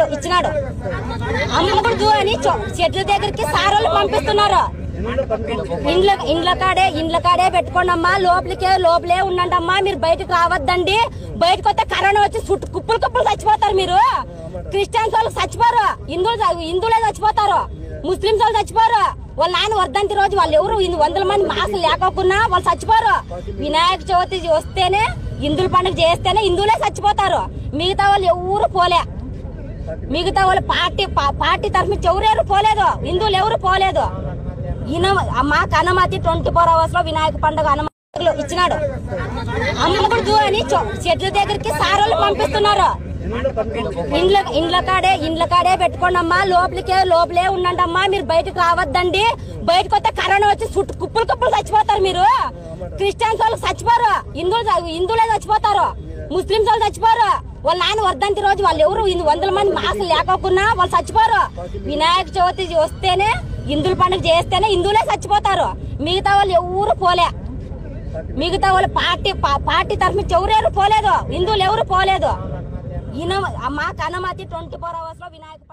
ఇచ్చినాడు అమ్మకూడదు అని చొ- చెట్ల దగ్గరికి సారోళ్ళు పంపిస్తున్నారు ఇండ్ల ఇండ్ల కాడే ఇండ్ల కాడే పెట్టుకోండి అమ్మా లోపలికే లోపలే ఉండండి అమ్మా మీరు బయటకు రావద్దండి బయటకు వస్తే కరోనా వచ్చి చుట్టూ కుప్పలు కుప్పలు చచ్చిపోతారు మీరు క్రిస్టియన్స్ వాళ్ళు చచ్చిపోరు హిందువులు హిందువులే చచ్చిపోతారు ముస్లింస్ వాళ్ళు చచ్చిపోరు వాళ్ళ నాన్న వర్ధంతి రోజు వాళ్ళు ఎవరు ఇన్ని వందల మంది మాసలు లేకోకున్నా వాళ్ళు చచ్చిపోరు వినాయక చవితి వస్తేనే హిందువుల పండుగ చేస్తేనే హిందువులే చచ్చిపోతారు మిగతా వాళ్ళు ఎవరు పోలే మిగతా వాళ్ళు పార్టీ పా- పార్టీ తరఫు నుంచి ఎవరెవరు పోలేదు హిందువులు ఎవరు పోలేదు ఈయన మా కనమతి ట్వంటీ ఫోర్ అవర్స్ లో వినాయక పండుగ అనుమతులు ఇచ్చినాడు అమ్మకూడదు అని చొ- చెట్ల దగ్గరికి సారోళ్ళు పంపిస్తున్నారు ఇండ్ల ఇండ్ల కాడే ఇండ్ల కాడే పెట్టుకోండి అమ్మా లోపలికే లోపలే ఉండండి అమ్మా మీరు బయటకు రావద్దండి బయటకు వస్తే కరోనా వచ్చి చుట్టూ కుప్పలు కుప్పలు చచ్చిపోతారు మీరు క్రిస్టియన్స్ వాళ్ళు చచ్చిపోరు హిందువులు హిందువులే చచ్చిపోతారు ముస్లింస్ వాళ్ళు చచ్చిపోరు వాళ్ళ నాన్న వర్ధంతి రోజు వాళ్ళు ఎవరు ఇన్ని వందల మంది మాసలు లేకోకున్నా వాళ్ళు చచ్చిపోరు వినాయక చవితి వస్తేనే హిందువుల పండుగ చేస్తేనే హిందువులే చచ్చిపోతారు మిగతా వాళ్ళు ఎవరు పోలే మిగతా వాళ్ళు పార్టీ పా- పార్టీ తరఫు నుంచి ఎవరెవరు పోలేదు హిందువులు ఎవరు పోలేదు ఈయన మా కనమతి ట్వంటీ ఫోర్ అవర్స్ లో వినాయక